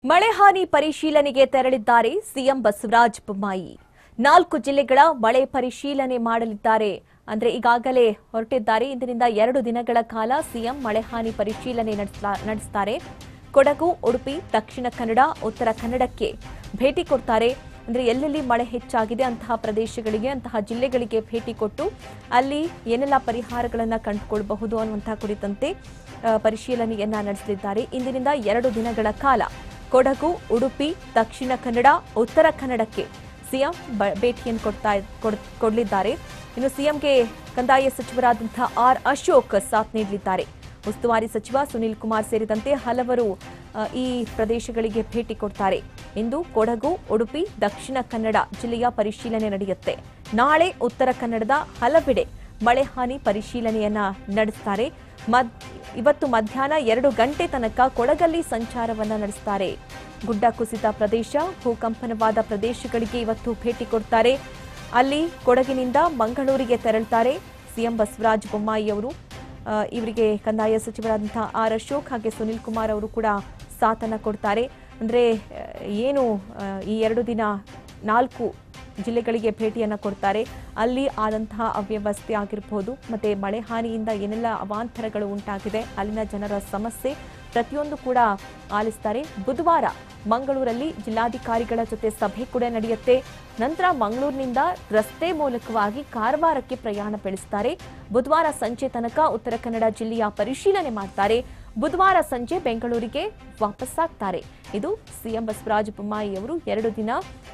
ಮಳೆ ಹಾನಿ ಪರಿಶೀಲನೆಗೆ ತೆರಳಿದ್ದಾರೆ ಸಿಎಂ ಬಸವರಾಜ ಬೊಮ್ಮಾಯಿ ನಾಲ್ಕು ಜಿಲ್ಲೆಗಳ ಮಳೆ ಪರಿಶೀಲನೆ ಮಾಡಲಿದ್ದಾರೆ ಅಂದ್ರೆ ಈಗಾಗಲೇ ಹೊರಟಿದ್ದಾರೆ ಇಂದಿನಿಂದ ಎರಡು ದಿನಗಳ ಕಾಲ ಸಿಎಂ ಮಳೆ ಹಾನಿ ಪರಿಶೀಲನೆ ನಡೆಸ್ಲಾ- ನಡೆಸ್ತಾರೆ ಕೊಡಗು ಉಡುಪಿ ದಕ್ಷಿಣ ಕನ್ನಡ ಉತ್ತರ ಕನ್ನಡಕ್ಕೆ ಭೇಟಿ ಕೊಡ್ತಾರೆ ಅಂದ್ರೆ ಎಲ್ಲೆಲ್ಲಿ ಮಳೆ ಹೆಚ್ಚಾಗಿದೆ ಅಂತಹ ಪ್ರದೇಶಗಳಿಗೆ ಅಂತಹ ಜಿಲ್ಲೆಗಳಿಗೆ ಭೇಟಿ ಕೊಟ್ಟು ಅಲ್ಲಿ ಏನೆಲ್ಲ ಪರಿಹಾರಗಳನ್ನ ಕಂಡುಕೊಳ್ಳಬಹುದು ಅನ್ನುವಂತಹ ಕುರಿತಂತೆ ಆ, ಪರಿಶೀಲನೆಯನ್ನ ನಡೆಸಲಿದ್ದಾರೆ ಇಂದಿನಿಂದ ಎರಡು ದಿನಗಳ ಕಾಲ ಕೊಡಗು ಉಡುಪಿ ದಕ್ಷಿಣ ಕನ್ನಡ ಉತ್ತರ ಕನ್ನಡಕ್ಕೆ ಸಿಎಂ ಬ- ಭೇಟಿಯನ್ನು ಕೊಡ್ತಾ ಕೊಡ್- ಕೊಡಲಿದ್ದಾರೆ ಇನ್ನು ಸಿಎಂಗೆ ಕಂದಾಯ ಸಚಿವರಾದಂತಹ ಆರ್ ಅಶೋಕ್ ಸಾಥ್ ನೀಡಲಿದ್ದಾರೆ ಉಸ್ತುವಾರಿ ಸಚಿವ ಸುನೀಲ್ ಕುಮಾರ್ ಸೇರಿದಂತೆ ಹಲವರು ಆ, ಈ ಪ್ರದೇಶಗಳಿಗೆ ಭೇಟಿ ಕೊಡ್ತಾರೆ ಇಂದು ಕೊಡಗು ಉಡುಪಿ ದಕ್ಷಿಣ ಕನ್ನಡ ಜಿಲ್ಲೆಯ ಪರಿಶೀಲನೆ ನಡೆಯುತ್ತೆ ನಾಳೆ ಉತ್ತರ ಕನ್ನಡದ ಹಲವೆಡೆ ಮಳೆ ಹಾನಿ ಪರಿಶೀಲನೆಯನ್ನ ನಡೆಸ್ತಾರೆ ಮದ್ ಇವತ್ತು ಮಧ್ಯಾಹ್ನ ಎರಡು ಗಂಟೆ ತನಕ ಕೊಡಗಲ್ಲಿ ಸಂಚಾರವನ್ನ ನಡೆಸ್ತಾರೆ ಗುಡ್ಡ ಕುಸಿತ ಪ್ರದೇಶ ಭೂಕಂಪನವಾದ ಪ್ರದೇಶಗಳಿಗೆ ಇವತ್ತು ಭೇಟಿ ಕೊಡ್ತಾರೆ ಅಲ್ಲಿ ಕೊಡಗಿನಿಂದ ಮಂಗಳೂರಿಗೆ ತೆರಳುತ್ತಾರೆ ಸಿಎಂ ಬಸವರಾಜ ಬೊಮ್ಮಾಯಿ ಅವರು ಆ, ಇವರಿಗೆ ಕಂದಾಯ ಸಚಿವರಾದಂತಹ ಆರ್ ಅಶೋಕ್ ಹಾಗೆ ಸುನಿಲ್ ಕುಮಾರ್ ಅವರು ಕೂಡ ಸಾಥನ್ನ ಕೊಡ್ತಾರೆ ಅಂದ್ರೆ ಆ, ಏನು ಆ, ಈ ಎರಡು ದಿನ ನಾಲ್ಕು ಜಿಲ್ಲೆಗಳಿಗೆ ಭೇಟಿಯನ್ನು ಕೊಡ್ತಾರೆ ಅಲ್ಲಿ ಆದಂತಹ ಅವ್ಯವಸ್ಥೆ ಆಗಿರಬಹುದು ಮತ್ತೆ ಮಳೆ ಹಾನಿಯಿಂದ ಏನೆಲ್ಲ ಅವಾಂತರಗಳು ಉಂಟಾಗಿದೆ ಅಲ್ಲಿನ ಜನರ ಸಮಸ್ಯೆ ಪ್ರತಿಯೊಂದು ಕೂಡ ಆಲಿಸ್ತಾರೆ ಬುಧವಾರ ಮಂಗಳೂರಲ್ಲಿ ಜಿಲ್ಲಾಧಿಕಾರಿಗಳ ಜೊತೆ ಸಭೆ ಕೂಡ ನಡೆಯುತ್ತೆ ನಂತರ ಮಂಗಳೂರಿನಿಂದ ರಸ್ತೆ ಮೂಲಕವಾಗಿ ಕಾರವಾರಕ್ಕೆ ಪ್ರಯಾಣ ಬೆಳೆಸ್ತಾರೆ ಬುಧವಾರ ಸಂಜೆ ತನಕ ಉತ್ತರ ಕನ್ನಡ ಜಿಲ್ಲೆಯ ಪರಿಶೀಲನೆ ಮಾಡ್ತಾರೆ ಬುಧವಾರ ಸಂಜೆ ಬೆಂಗಳೂರಿಗೆ ವಾಪಸ್ಸಾಗ್ತಾರೆ ಇದು ಸಿಎಂ ಬಸವರಾಜ ಬೊಮ್ಮಾಯಿ ಅವರು ಎರಡು ದಿನ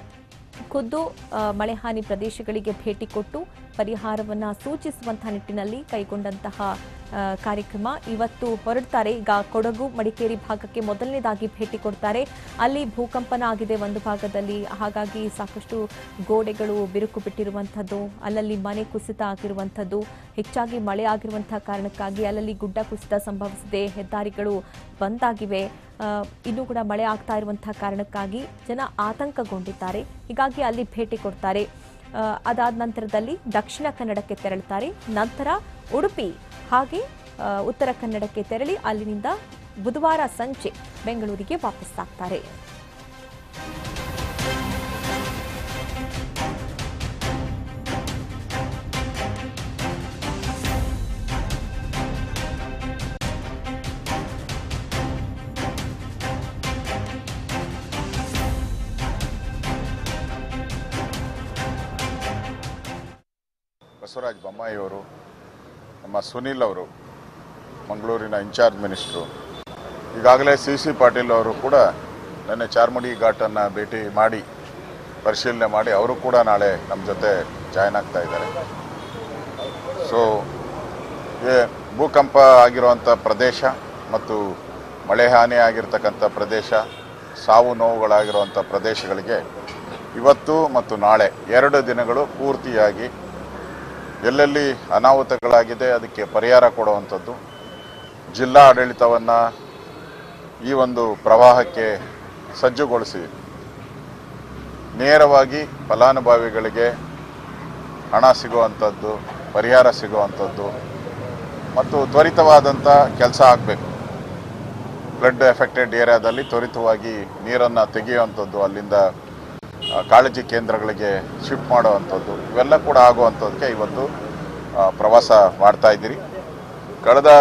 ಖುದ್ದು ಆ, ಮಳೆ ಹಾನಿ ಪ್ರದೇಶಗಳಿಗೆ ಭೇಟಿ ಕೊಟ್ಟು ಪರಿಹಾರವನ್ನ ಸೂಚಿಸುವಂತಹ ನಿಟ್ಟಿನಲ್ಲಿ ಕೈಗೊಂಡಂತಹ ಆ, ಕಾರ್ಯಕ್ರಮ ಇವತ್ತು ಹೊರಡ್ತಾರೆ ಈಗ ಕೊಡಗು ಮಡಿಕೇರಿ ಭಾಗಕ್ಕೆ ಮೊದಲನೇದಾಗಿ ಭೇಟಿ ಕೊಡ್ತಾರೆ ಅಲ್ಲಿ ಭೂಕಂಪನ ಆಗಿದೆ ಒಂದು ಭಾಗದಲ್ಲಿ ಹಾಗಾಗಿ ಸಾಕಷ್ಟು ಗೋಡೆಗಳು ಬಿರುಕು ಬಿಟ್ಟಿರುವಂಥದ್ದು ಅಲ್ಲಲ್ಲಿ ಮನೆ ಕುಸಿತ ಆಗಿರುವಂಥದ್ದು ಹೆಚ್ಚಾಗಿ ಮಳೆ ಆಗಿರುವಂತಹ ಕಾರಣಕ್ಕಾಗಿ ಅಲ್ಲಲ್ಲಿ ಗುಡ್ಡ ಕುಸಿತ ಸಂಭವಿಸಿದೆ ಹೆದ್ದಾರಿಗಳು ಬಂದ್ ಆಗಿವೆ ಆ, ಇನ್ನೂ ಕೂಡ ಮಳೆ ಆಗ್ತಾ ಇರುವಂತಹ ಕಾರಣಕ್ಕಾಗಿ ಜನ ಆತಂಕಗೊಂಡಿದ್ದಾರೆ ಹೀಗಾಗಿ ಅಲ್ಲಿ ಭೇಟಿ ಕೊಡ್ತಾರೆ ಆ, ಅದಾದ ನಂತರದಲ್ಲಿ ದಕ್ಷಿಣ ಕನ್ನಡಕ್ಕೆ ತೆರಳುತ್ತಾರೆ ನಂತರ ಉಡುಪಿ ಹಾಗೆ ಆ, ಉತ್ತರ ಕನ್ನಡಕ್ಕೆ ತೆರಳಿ ಅಲ್ಲಿನಿಂದ ಬುಧವಾರ ಸಂಜೆ ಬೆಂಗಳೂರಿಗೆ ವಾಪಸ್ಸಾಗ್ತಾರೆ ಬಸವರಾಜ ಬೊಮ್ಮಾಯಿ ಅವರು ನಮ್ಮ ಸುನೀಲ್ ಅವರು ಮಂಗಳೂರಿನ ಇನ್ಚಾರ್ಜ್ ಮಿನಿಸ್ಟ್ರು ಈಗಾಗಲೇ ಸಿ ಸಿ ಪಾಟೀಲ್ ಅವರು ಕೂಡ ನಿನ್ನೆ ಚಾರ್ಮಡಿ ಘಾಟನ್ನು ಭೇಟಿ ಮಾಡಿ ಪರಿಶೀಲನೆ ಮಾಡಿ ಅವರು ಕೂಡ ನಾಳೆ ನಮ್ಮ ಜೊತೆ ಜಾಯ್ನ್ ಆಗ್ತಾ ಇದ್ದಾರೆ ಸೊ ಏ ಭೂಕಂಪ ಆಗಿರುವಂಥ ಪ್ರದೇಶ ಮತ್ತು ಮಳೆ ಹಾನಿ ಆಗಿರ್ತಕ್ಕಂಥ ಪ್ರದೇಶ ಸಾವು ನೋವುಗಳಾಗಿರುವಂಥ ಪ್ರದೇಶಗಳಿಗೆ ಇವತ್ತು ಮತ್ತು ನಾಳೆ ಎರಡು ದಿನಗಳು ಪೂರ್ತಿಯಾಗಿ ಎಲ್ಲೆಲ್ಲಿ ಅನಾಹುತಗಳಾಗಿದೆ ಅದಕ್ಕೆ ಪರಿಹಾರ ಕೊಡುವಂಥದ್ದು ಜಿಲ್ಲಾ ಆಡಳಿತವನ್ನು ಈ ಒಂದು ಪ್ರವಾಹಕ್ಕೆ ಸಜ್ಜುಗೊಳಿಸಿ ನೇರವಾಗಿ ಫಲಾನುಭವಿಗಳಿಗೆ ಹಣ ಸಿಗುವಂಥದ್ದು ಪರಿಹಾರ ಸಿಗುವಂಥದ್ದು ಮತ್ತು ತ್ವರಿತವಾದಂಥ ಕೆಲಸ ಆಗಬೇಕು ಫ್ಲಡ್ ಎಫೆಕ್ಟೆಡ್ ಏರಿಯಾದಲ್ಲಿ ತ್ವರಿತವಾಗಿ ನೀರನ್ನು ತೆಗೆಯುವಂಥದ್ದು ಅಲ್ಲಿಂದ ಆ, ಕಾಳಜಿ ಕೇಂದ್ರಗಳಿಗೆ ಶಿಫ್ಟ್ ಮಾಡುವಂಥದ್ದು ಇವೆಲ್ಲ ಕೂಡ ಆಗುವಂಥದ್ದಕ್ಕೆ ಇವತ್ತು ಆ, ಪ್ರವಾಸ ಮಾಡ್ತಾ ಇದ್ದೀರಿ ಕಳೆದ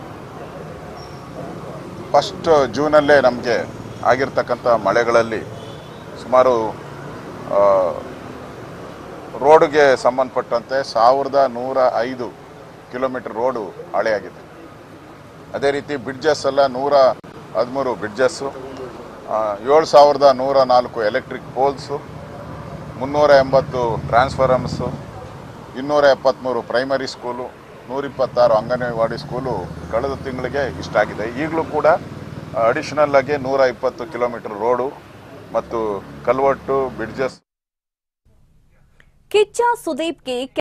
ಫಸ್ಟ್ ಜೂನಲ್ಲೇ ನಮಗೆ ಆಗಿರ್ತಕ್ಕಂಥ ಮಳೆಗಳಲ್ಲಿ ಸುಮಾರು ಆ, ರೋಡ್ಗೆ ಸಂಬಂಧಪಟ್ಟಂತೆ ಸಾವಿರದ ನೂರ ಐದು ಕಿಲೋಮೀಟರ್ ರೋಡು ಹಾಳೆಯಾಗಿದೆ ಅದೇ ರೀತಿ ಬ್ರಿಡ್ಜಸ್ ಎಲ್ಲ ನೂರ ಹದಿಮೂರು ಬ್ರಿಡ್ಜಸ್ಸು ಏಳು ಸಾವಿರದ ನೂರ ನಾಲ್ಕು ಎಲೆಕ್ಟ್ರಿಕ್ ಪೋಲ್ಸು ಮುನ್ನೂರ ಎಂಬತ್ತು ಟ್ರಾನ್ಸ್ಫಾರಮ್ಸು ಇನ್ನೂರ ಎಪ್ಪತ್ತ್ಮೂರು ಪ್ರೈಮರಿ ಸ್ಕೂಲು ನೂರಿಪ್ಪತ್ತಾರು ಅಂಗನವಾಡಿ ಸ್ಕೂಲು ಕಳೆದ ತಿಂಗಳಿಗೆ ಇಷ್ಟಾಗಿದೆ ಈಗಲೂ ಕೂಡ ಅಡಿಷನಲ್ ಆಗಿ ನೂರ ಇಪ್ಪತ್ತು ಕಿಲೋಮೀಟರ್ ರೋಡು ಮತ್ತು ಕಲ್ವಟ್ಟು ಬ್ರಿಡ್ಜಸ್ ಕಿಚ್ಚ ಸುದೀಪ್ಗೆ